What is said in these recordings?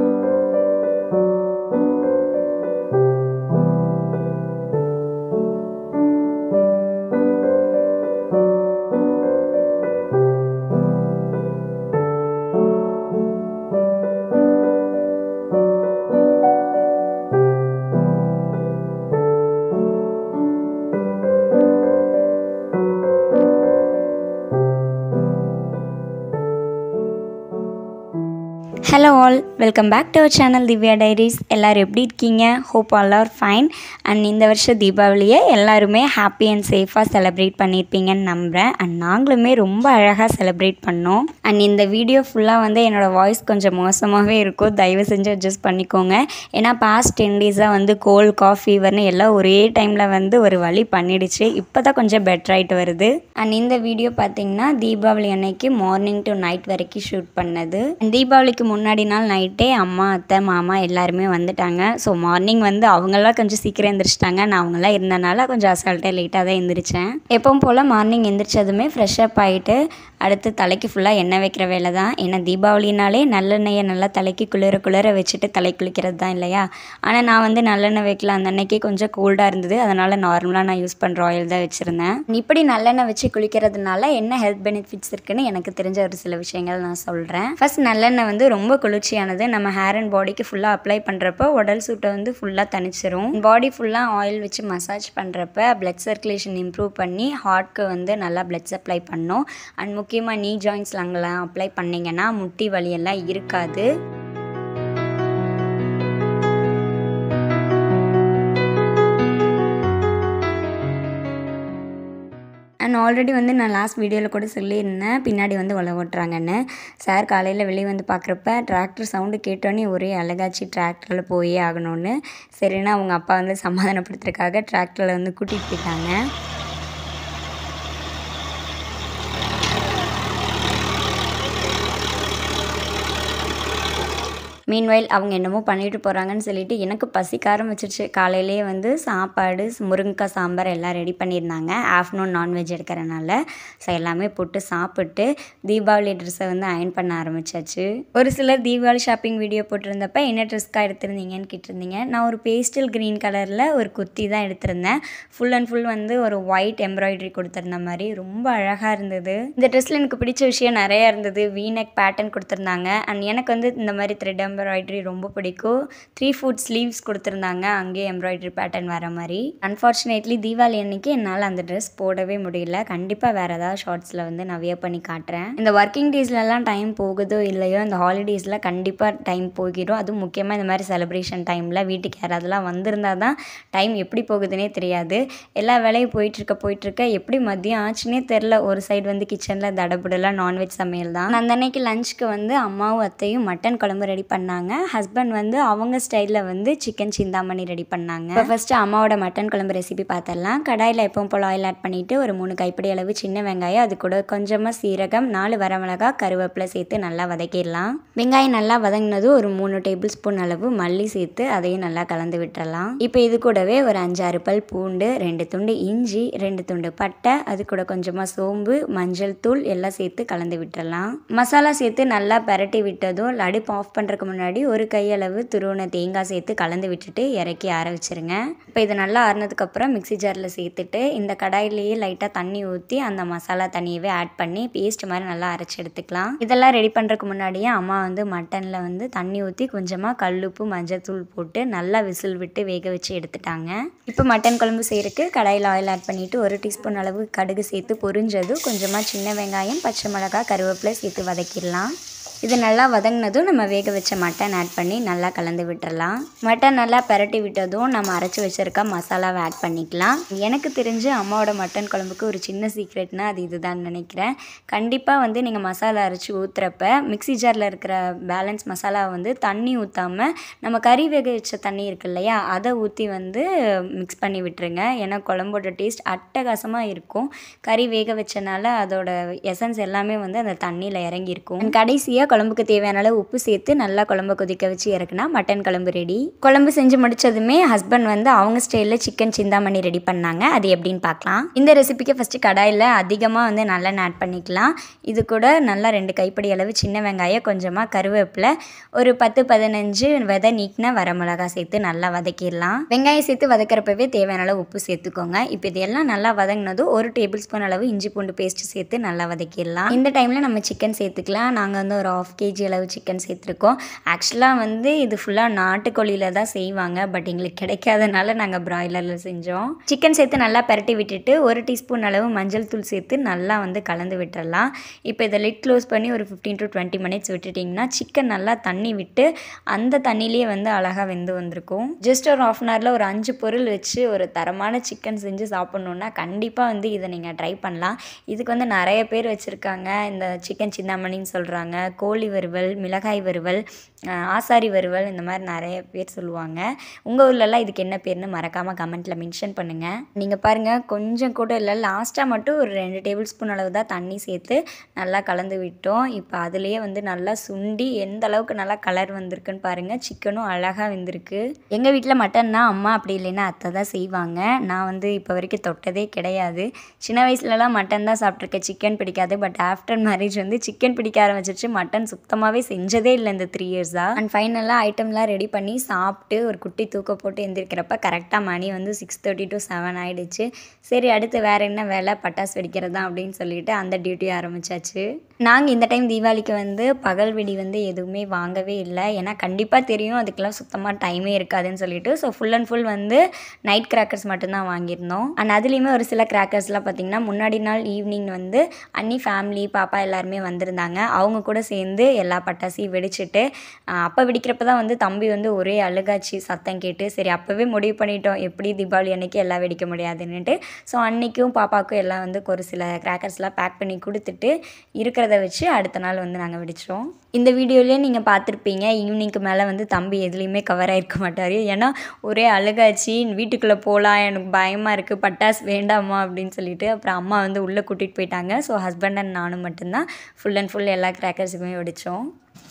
hello all welcome back to our channel Divya diaries எல்லோரும் எப்படி இருக்கீங்க hope all are fine and இந்த வருஷம் தீபாவளியை எல்லாருமே ஹாப்பி அண்ட் சேஃபாக செலிப்ரேட் பண்ணியிருப்பீங்கன்னு நம்புகிறேன் அண்ட் நாங்களுமே ரொம்ப அழகாக செலிப்ரேட் பண்ணோம் அண்ட் இந்த வீடியோ ஃபுல்லாக வந்து என்னோடய வாய்ஸ் கொஞ்சம் மோசமாகவே இருக்கும் தயவு செஞ்சு அட்ஜஸ்ட் பண்ணிக்கோங்க ஏன்னா பாஸ்ட் டென் டேஸாக வந்து கோல்ட் காஃப் ஃபீவர்னு எல்லாம் ஒரே டைமில் வந்து ஒரு வழி பண்ணிடுச்சு இப்போ தான் கொஞ்சம் பெட்டர் ஆகிட்டு வருது அண்ட் இந்த வீடியோ பார்த்தீங்கன்னா தீபாவளி அன்னைக்கு மார்னிங் டு நைட் வரைக்கும் ஷூட் பண்ணது தீபாவளிக்கு முன்னாடி நாள் நைட்டே அம்மா அத்தை மாமா எல்லாருமே வந்துட்டாங்க ஸோ மார்னிங் வந்து அவங்கெல்லாம் கொஞ்சம் சீக்கிரம் எந்திரிச்சிட்டாங்க நான் அவங்கெல்லாம் இருந்தனால கொஞ்சம் அசால்ட்டாக லேட்டாக தான் எந்திரிச்சேன் எப்பவும் போல் மார்னிங் எந்திரிச்சதுமே ஃப்ரெஷ் அப் ஆகிட்டு அடுத்து தலைக்கு ஃபுல்லாக எண்ணெய் வைக்கிற வேலை தான் ஏன்னா தீபாவளினாலே நல்லெண்ணெயை நல்லா தலைக்கு குளிர குளிர வச்சுட்டு தலை குளிக்கிறது தான் இல்லையா ஆனால் நான் வந்து நல்லெண்ணெய் வைக்கல அந்த அன்னைக்கு கொஞ்சம் கோல்டாக இருந்தது அதனால் நார்மலாக நான் யூஸ் பண்ணுற ஆயில் தான் வச்சுருந்தேன் இப்படி நல்லெண்ணெய் வச்சு குளிக்கிறதுனால என்ன ஹெல்த் பெனிஃபிட்ஸ் இருக்குன்னு எனக்கு தெரிஞ்ச ஒரு சில விஷயங்கள் நான் சொல்கிறேன் ஃபர்ஸ்ட் நல்லெண்ணெய் வந்து ரொம்ப குளிர்ச்சியானது நம்ம ஹேர் அண்ட் பாடிக்கு ஃபுல்லாக அப்ளை பண்ணுறப்போ உடல் சூட்டை வந்து ஃபுல்லாக தணிச்சிரும் பாடி ஃபுல்லாக ஆயில் வச்சு மசாஜ் பண்ணுறப்ப பிளட் சர்க்குலேஷன் இம்ப்ரூவ் பண்ணி ஹார்ட்க்கு வந்து நல்லா பிளட் சப்ளை பண்ணும் அண்ட் முக்கியமாக நீ ஜாயின்ஸ்ல அங்கெல்லாம் அப்ளை பண்ணிங்கன்னா முட்டி வலியெல்லாம் இருக்காது அண்ட் ஆல்ரெடி வந்து நான் லாஸ்ட் வீடியோவில் கூட சொல்லியிருந்தேன் பின்னாடி வந்து உழவு ஓட்டுறாங்கன்னு சார் காலையில் வெளியே வந்து பார்க்குறப்ப டிராக்டர் சவுண்டு கேட்டோன்னே ஒரே அழகாச்சு டிராக்டரில் போயே ஆகணும்னு சரின்னா அவங்க அப்பா வந்து சமாதானப்படுத்துறதுக்காக டிராக்டரில் வந்து கூட்டிகிட்டு போயிட்டாங்க மீன்வைல் அவங்க என்னமோ பண்ணிட்டு போகிறாங்கன்னு சொல்லிட்டு எனக்கு பசிக்க ஆரம்பிச்சிருச்சு காலையிலேயே வந்து சாப்பாடு முருங்கைக்காய் சாம்பார் எல்லாம் ரெடி பண்ணியிருந்தாங்க ஆஃப்டர்நூன் நான்வெஜ் எடுக்கிறனால ஸோ எல்லாமே போட்டு சாப்பிட்டு தீபாவளி ட்ரெஸ்ஸை வந்து அயன் பண்ண ஆரம்பிச்சாச்சு ஒரு சிலர் தீபாவளி ஷாப்பிங் வீடியோ போட்டிருந்தப்ப என்ன ட்ரெஸ்க்காக எடுத்திருந்தீங்கன்னு கேட்டிருந்தீங்க நான் ஒரு பேஸ்டல் க்ரீன் கலரில் ஒரு குர்த்தி தான் எடுத்திருந்தேன் ஃபுல் அண்ட் ஃபுல் வந்து ஒரு ஒயிட் எம்ப்ராய்டரி கொடுத்துருந்த மாதிரி ரொம்ப அழகாக இருந்தது இந்த ட்ரெஸ்ஸில் எனக்கு பிடிச்ச விஷயம் நிறையா இருந்தது வீனக் பேட்டர்ன் கொடுத்துருந்தாங்க அண்ட் எனக்கு வந்து இந்த மாதிரி த்ரெட் எம்ப்ராய்டரி ரொம்ப பிடிக்கும் த்ரீ ஃபுட் ஸ்லீவ்ஸ் கொடுத்துருந்தாங்க அங்கேயே எம்ப்ராய்டரி பேட்டர்ன் வர மாதிரி அன்ஃபார்ச்சுனேட்லி தீபாவளி அன்னைக்கு என்னால் அந்த ட்ரெஸ் போடவே முடியல கண்டிப்பாக வேறு ஏதாவது ஷார்ட்ஸில் வந்து நான் வியர் பண்ணி காட்டுறேன் இந்த ஒர்க்கிங் டேஸ்லலாம் டைம் போகுதோ இல்லையோ இந்த ஹாலிடேஸில் கண்டிப்பாக டைம் போகிடும் அதுவும் முக்கியமாக இந்த மாதிரி செலிப்ரேஷன் டைமில் வீட்டுக்கு யாராவதுலாம் வந்திருந்தால் தான் டைம் எப்படி போகுதுன்னே தெரியாது எல்லா வேலையும் போயிட்டுருக்க போயிட்டுருக்க எப்படி மதியம் ஆச்சுன்னே தெரில ஒரு சைடு வந்து கிச்சனில் தடபுடலாம் நான்வெஜ் சமையல் தான் அந்த அன்னைக்கு லஞ்சுக்கு வந்து அம்மாவும் அத்தையும் மட்டன் குழம்பு ரெடி பண்ணாங்க ஹஸ்பண்ட் வந்து அவங்க ஸ்டைலில் வந்து சிக்கன் சிந்தாமணி ரெடி பண்ணாங்க இப்போ ஃபஸ்ட்டு அம்மாவோட மட்டன் குழம்பு ரெசிபி பார்த்துடலாம் கடாயில் எப்பவும் போல் ஆயில் ஆட் பண்ணிவிட்டு ஒரு மூணு கைப்பிடி அளவு சின்ன வெங்காயம் அது கூட கொஞ்சமாக சீரகம் நாலு வரமிளகா கருவேப்பிலை சேர்த்து நல்லா வதக்கிடலாம் வெங்காயம் நல்லா வதங்கினதும் ஒரு மூணு டேபிள் ஸ்பூன் அளவு மல்லி சேர்த்து அதையும் நல்லா கலந்து விட்டுறலாம் இப்போ இது கூடவே ஒரு அஞ்சாறு பல் பூண்டு ரெண்டு துண்டு இஞ்சி ரெண்டு துண்டு பட்டை அது கூட கொஞ்சமாக சோம்பு மஞ்சள் தூள் எல்லாம் சேர்த்து கலந்து விட்டுறலாம் மசாலா சேர்த்து நல்லா பரட்டி விட்டதும் அடுப்பு ஆஃப் பண்ணுறதுக்கு முன்னாடி ஒரு கையளவு துருவன தேங்காய் சேர்த்து கலந்து விட்டுட்டு இறக்கி ஆற வச்சுருங்க இப்போ இது நல்லா ஆறுனதுக்கப்புறம் மிக்ஸி ஜாரில் சேர்த்துட்டு இந்த கடாயிலேயே லைட்டாக தண்ணி ஊற்றி அந்த மசாலா தண்ணியவே ஆட் பண்ணி பேஸ்ட் மாதிரி நல்லா அரைச்சி எடுத்துக்கலாம் இதெல்லாம் ரெடி பண்ணுறதுக்கு முன்னாடியே அம்மா வந்து மட்டனில் வந்து தண்ணி ஊற்றி கொஞ்சமாக கல்லுப்பு மஞ்சள் தூள் போட்டு நல்லா விசில் விட்டு வேக வச்சு எடுத்துட்டாங்க இப்போ மட்டன் குழம்பு செய்கிறதுக்கு கடாயில் ஆயில் ஆட் பண்ணிவிட்டு ஒரு டீஸ்பூன் அளவு கடுகு சேர்த்து பொரிஞ்சதும் கொஞ்சமாக சின்ன வெங்காயம் பச்சை மிளகாய் கருவேப்பிலை சேர்த்து வதக்கிடலாம் இது நல்லா வதங்கினதும் நம்ம வேக வச்ச மட்டன் ஆட் பண்ணி நல்லா கலந்து விட்டுறலாம் மட்டன் நல்லா பரட்டி விட்டதும் நம்ம அரைச்சி வச்சிருக்க மசாலாவை ஆட் பண்ணிக்கலாம் எனக்கு தெரிஞ்சு அம்மாவோட மட்டன் குழம்புக்கு ஒரு சின்ன சீக்ரெட்னா அது இதுதான் நினைக்கிறேன் கண்டிப்பாக வந்து நீங்கள் மசாலா அரைச்சி ஊற்றுறப்ப மிக்ஸி ஜாரில் இருக்கிற பேலன்ஸ் மசாலாவை வந்து தண்ணி ஊற்றாமல் நம்ம கறி வேக வச்ச தண்ணி இருக்கு இல்லையா அதை ஊற்றி வந்து மிக்ஸ் பண்ணி விட்டுருங்க ஏன்னா குழம்போட டேஸ்ட் அட்டகாசமாக இருக்கும் கறி வேக வச்சனால அதோட எசன்ஸ் எல்லாமே வந்து அந்த தண்ணியில் இறங்கியிருக்கும் கடைசியாக குழம்புக்கு தேவையான அளவு உப்பு சேர்த்து நல்லா குழம்பு கொதிக்க வச்சு இறக்குனா மட்டன் குழம்பு ரெடி குழம்பு செஞ்சு முடிச்சதுமே ஹஸ்பண்ட் வந்து அவங்க ஸ்டைலில் சிக்கன் சிந்தாமணி ரெடி பண்ணாங்க அது எப்படின்னு பார்க்கலாம் இந்த ரெசிபிக்கு ஃபஸ்ட்டு கடாயில் அதிகமாக வந்து நல்லெண்ணெய் ஆட் பண்ணிக்கலாம் இது கூட நல்லா ரெண்டு கைப்பிடி அளவு சின்ன வெங்காயம் கொஞ்சமாக கருவேப்பிலை ஒரு பத்து பதினஞ்சு விதை நீக்கின வரமிளகா சேர்த்து நல்லா வதக்கிடலாம் வெங்காயம் சேர்த்து வதக்கிறப்பவே தேவையான அளவு உப்பு சேர்த்துக்கோங்க இப்போ இதெல்லாம் நல்லா வதங்கினதும் ஒரு டேபிள் ஸ்பூன் அளவு இஞ்சி பூண்டு பேஸ்ட் சேர்த்து நல்லா வதக்கிடலாம் இந்த டைமில் நம்ம சிக்கன் சேர்த்துக்கலாம் நாங்கள் வந்து ஒரு ஆஃப் கேஜி அளவு சிக்கன் சேர்த்துருக்கோம் ஆக்சுவலாக வந்து இது ஃபுல்லாக நாட்டுக்கோழியில் தான் செய்வாங்க பட் எங்களுக்கு கிடைக்காதனால நாங்கள் ப்ராய்லரில் செஞ்சோம் சிக்கன் சேர்த்து நல்லா பரட்டி விட்டுட்டு ஒரு டீஸ்பூன் அளவு மஞ்சள் தூள் சேர்த்து நல்லா வந்து கலந்து விட்டுறலாம் இப்போ இதை லிட் க்ளோஸ் பண்ணி ஒரு ஃபிஃப்டீன் டு டுவெண்ட்டி மினிட்ஸ் விட்டுட்டிங்கன்னா சிக்கன் நல்லா தண்ணி விட்டு அந்த தண்ணியிலே வந்து அழகாக வெந்து வந்திருக்கும் ஜஸ்ட் ஒரு ஆஃப் அன் ஹவரில் ஒரு அஞ்சு பொருள் வச்சு ஒரு தரமான சிக்கன் செஞ்சு சாப்பிட்ணுன்னா கண்டிப்பாக வந்து இதை நீங்கள் ட்ரை பண்ணலாம் இதுக்கு வந்து நிறைய பேர் வச்சுருக்காங்க இந்த சிக்கன் சிந்தாமணின்னு சொல்கிறாங்க கோழி வறுவல் மிளகாய் வறுவல் அஹ், ஆசாரி வறுவல் இந்த மாதிரி நிறைய பேர் சொல்லுவாங்க உங்கள் ஊர்லலாம் இதுக்கு என்ன பேர்னு மறக்காமல் கமெண்ட்டில் மென்ஷன் பண்ணுங்கள் நீங்கள் பாருங்கள் கொஞ்சம் கூட இல்லை லாஸ்ட்டாக மட்டும் ஒரு ரெண்டு டேபிள் ஸ்பூன் அளவு தான் தண்ணி சேர்த்து நல்லா கலந்து விட்டோம் இப்போ அதுலேயே வந்து நல்லா சுண்டி எந்த அளவுக்கு நல்லா கலர் வந்திருக்குன்னு பாருங்கள் சிக்கனும் அழகாக வெந்திருக்கு எங்கள் வீட்டில் மட்டன்னா அம்மா அப்படி இல்லைன்னா அத்தை தான் செய்வாங்க நான் வந்து இப்போ வரைக்கும் தொட்டதே கிடையாது சின்ன வயசுலலாம் மட்டன் தான் சாப்பிட்ருக்கேன் சிக்கன் பிடிக்காது பட் ஆஃப்டர் மேரேஜ் வந்து சிக்கன் பிடிக்க ஆரம்பிச்சிருச்சு மட்டன் சுத்தமாகவே செஞ்சதே இல்லை இந்த த்ரீ இயர்ஸாக அண்ட் ஃபைனலாக ஐட்டம்லாம் ரெடி பண்ணி சாப்பிட்டு ஒரு குட்டி தூக்க போட்டு எந்திரிக்கிறப்ப கரெக்டாக மணி வந்து சிக்ஸ் தேர்ட்டி டு செவன் ஆயிடுச்சு சரி அடுத்து வேறு என்ன வேலை பட்டாசு வெடிக்கிறது தான் அப்படின்னு சொல்லிட்டு அந்த டியூட்டி ஆரம்பிச்சாச்சு நாங்கள் இந்த டைம் தீபாவளிக்கு வந்து பகல் வெடி வந்து எதுவுமே வாங்கவே இல்லை ஏன்னா கண்டிப்பாக தெரியும் அதுக்கெல்லாம் சுத்தமாக டைமே இருக்காதுன்னு சொல்லிட்டு ஸோ ஃபுல் அண்ட் ஃபுல் வந்து நைட் கிராக்கர்ஸ் மட்டும்தான் வாங்கியிருந்தோம் அண்ட் அதுலேயுமே ஒரு சில கிராக்கர்ஸ்லாம் பார்த்திங்கன்னா முன்னாடி நாள் ஈவினிங் வந்து அண்ணி ஃபேமிலி பாப்பா எல்லாருமே வந்திருந்தாங்க அவங்க கூட சேர்ந்து எல்லா பட்டாசையும் வெடிச்சிட்டு ஆஹ் அப்போ வெடிக்கிறப்ப தான் வந்து தம்பி வந்து ஒரே அழுகாச்சு சத்தம் கேட்டு சரி அப்போவே முடிவு பண்ணிட்டோம் எப்படி தீபாவளி அன்னைக்கு எல்லாம் வெடிக்க முடியாதுன்னுட்டு ஸோ அன்னைக்கும் பாப்பாவுக்கும் எல்லாம் வந்து ஒரு சில கிராக்கர்ஸ்லாம் பேக் பண்ணி கொடுத்துட்டு இருக்கிறத வச்சு அடுத்த நாள் வந்து நாங்கள் வெடித்தோம் இந்த வீடியோலேயே நீங்கள் பார்த்துருப்பீங்க ஈவினிங்க்கு மேலே வந்து தம்பி எதுலேயுமே கவர் ஆகிருக்க மாட்டார் ஏன்னா ஒரே அழுகாச்சு வீட்டுக்குள்ளே போகலாம் எனக்கு பயமாக இருக்குது பட்டாசு வேண்டாமா அப்படின்னு சொல்லிட்டு அப்புறம் அம்மா வந்து உள்ளே கூட்டிகிட்டு போயிட்டாங்க ஸோ ஹஸ்பண்ட் அண்ட் நானும் மட்டும்தான் ஃபுல் அண்ட் ஃபுல் எல்லா கிராக்கர்ஸுமே வெடித்தோம்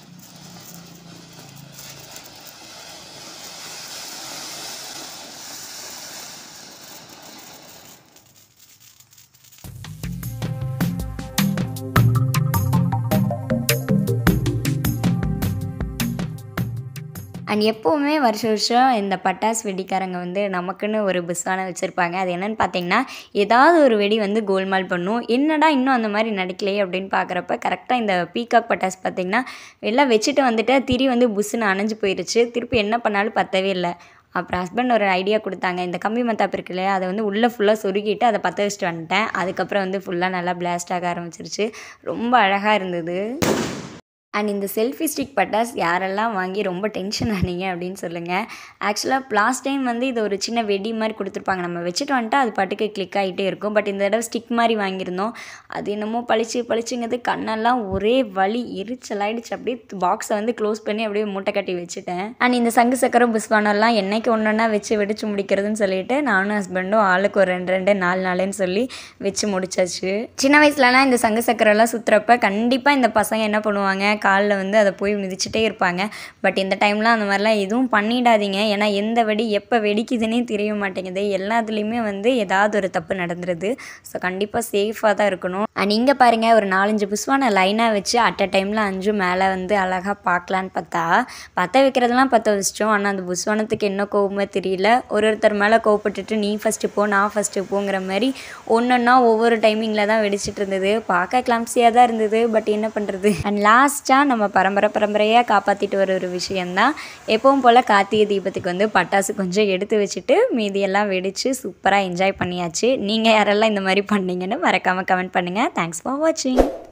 அண்ட் எப்போவுமே வருஷம் வருஷம் இந்த பட்டாசு வெடிக்காரங்க வந்து நமக்குன்னு ஒரு புஸ்வான வச்சுருப்பாங்க அது என்னென்னு பார்த்தீங்கன்னா ஏதாவது ஒரு வெடி வந்து கோல்மால் பண்ணும் என்னடா இன்னும் அந்த மாதிரி நடக்கலையே அப்படின்னு பார்க்குறப்ப கரெக்டாக இந்த பீகாக் பட்டாசு பார்த்தீங்கன்னா எல்லாம் வச்சுட்டு வந்துட்டு திரி வந்து புஸ்ஸுன்னு அணைஞ்சு போயிருச்சு திருப்பி என்ன பண்ணாலும் பத்தவே இல்லை அப்புறம் ஹஸ்பண்ட் ஒரு ஐடியா கொடுத்தாங்க இந்த கம்பி மத்தாப்பு இருக்கு இல்லையா அதை வந்து உள்ளே ஃபுல்லாக சொருகிட்டு அதை பற்ற வச்சுட்டு வந்துட்டேன் அதுக்கப்புறம் வந்து ஃபுல்லாக நல்லா பிளாஸ்ட் ஆக ஆரம்பிச்சிருச்சு ரொம்ப அழகாக இருந்தது அண்ட் இந்த செல்ஃபி ஸ்டிக் பட்டாஸ் யாரெல்லாம் வாங்கி ரொம்ப டென்ஷன் ஆனீங்க அப்படின்னு சொல்லுங்கள் ஆக்சுவலாக லாஸ்ட் டைம் வந்து இது ஒரு சின்ன வெடி மாதிரி கொடுத்துருப்பாங்க நம்ம வச்சுட்டு வந்துட்டா அது பாட்டுக்கு கிளிக் ஆகிட்டே இருக்கும் பட் இந்த தடவை ஸ்டிக் மாதிரி வாங்கியிருந்தோம் அது என்னமோ பளிச்சு பளிச்சுங்கிறது கண்ணெல்லாம் ஒரே வலி எரிச்சலாயிடுச்சு அப்படியே பாக்ஸை வந்து க்ளோஸ் பண்ணி அப்படியே மூட்டை கட்டி வச்சுட்டேன் அண்ட் இந்த சங்கு சக்கரம் புஸ்வானெல்லாம் என்னைக்கு ஒன்று ஒன்றா வச்சு வெடிச்சு முடிக்கிறதுன்னு சொல்லிட்டு நானும் ஹஸ்பண்டும் ஆளுக்கு ஒரு ரெண்டு ரெண்டு நாலு நாளுன்னு சொல்லி வச்சு முடிச்சாச்சு சின்ன வயசுலலாம் இந்த சங்கு சக்கரெல்லாம் சுற்றுறப்ப கண்டிப்பாக இந்த பசங்க என்ன பண்ணுவாங்க காலில் வந்து அதை போய் மிதிச்சிட்டே இருப்பாங்க பட் இந்த டைம்லாம் அந்த மாதிரிலாம் எதுவும் பண்ணிடாதீங்க ஏன்னா எந்த வெடி எப்போ வெடிக்குதுன்னே தெரிய மாட்டேங்குது எல்லாத்துலேயுமே வந்து ஏதாவது ஒரு தப்பு நடந்துருது ஸோ கண்டிப்பாக சேஃபாக தான் இருக்கணும் அண்ட் இங்கே பாருங்கள் ஒரு நாலஞ்சு புஸ்வானை லைனாக வச்சு அட் அ டைமில் அஞ்சு மேலே வந்து அழகாக பார்க்கலான்னு பார்த்தா பற்ற வைக்கிறதெல்லாம் பற்ற வச்சிட்டோம் ஆனால் அந்த புஸ்வானத்துக்கு என்ன கோவமே தெரியல ஒரு ஒருத்தர் மேலே கோவப்பட்டுட்டு நீ ஃபஸ்ட்டு போ நான் ஃபஸ்ட்டு போங்கிற மாதிரி ஒன்றொன்னா ஒவ்வொரு டைமிங்கில் தான் வெடிச்சிட்டு இருந்தது பார்க்க கிளம்ஸியாக தான் இருந்தது பட் என்ன பண்ணுறது அண்ட் லாஸ்ட்டாக நம்ம பரம்பரை பரம்பரையாக காப்பாற்றிட்டு வர ஒரு விஷயந்தான் எப்பவும் போல் கார்த்திகை தீபத்துக்கு வந்து பட்டாசு கொஞ்சம் எடுத்து வச்சுட்டு மீதியெல்லாம் வெடித்து சூப்பராக என்ஜாய் பண்ணியாச்சு நீங்கள் யாரெல்லாம் இந்த மாதிரி பண்ணீங்கன்னு மறக்காமல் கமெண்ட் பண்ணுங்கள் தேங்க்ஸ் ஃபார் வாட்சிங்